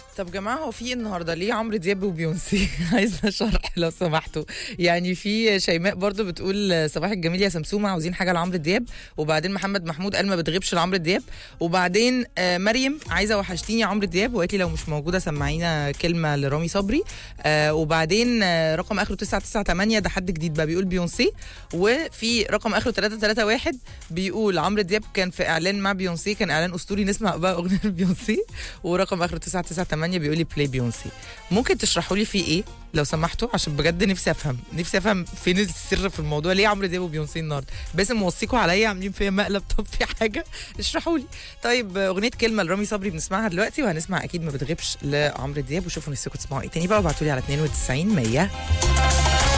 طب جماعه هو في النهارده ليه عمرو دياب وبيونسي عايزه شرح لو سمحتوا يعني في شيماء برضو بتقول صباح الجميل يا سمسومه عاوزين حاجه لعمرو دياب وبعدين محمد محمود قال ما بتغيبش لعمرو دياب وبعدين آه، مريم عايزه وحشتيني يا عمرو دياب وقالت لي لو مش موجوده سمعينا كلمه لرامي صبري آه، وبعدين آه، رقم اخره 998 ده حد جديد بقى بيقول بيونسي وفي رقم اخره 331 بيقول عمرو دياب كان في اعلان مع بيونسي كان اعلان اسطوري نسمع بقى اغنيه بيونسي ورقم اخره 998 بيقول لي بلاي بيونسي ممكن تشرحوا لي فيه ايه لو سمحتوا عشان بجد نفسي افهم نفسي افهم فين السر في الموضوع ليه عمرو دياب وبيونسي النهارده باسم موصيكوا عليا عاملين فيا مقلب طب في حاجه اشرحوا لي طيب اغنيه كلمه لرامي صبري بنسمعها دلوقتي وهنسمع اكيد ما بتغيبش لعمرو دياب وشوفوا نفسكم تسمعوا ايه تاني بقى وابعتوا لي على 92 100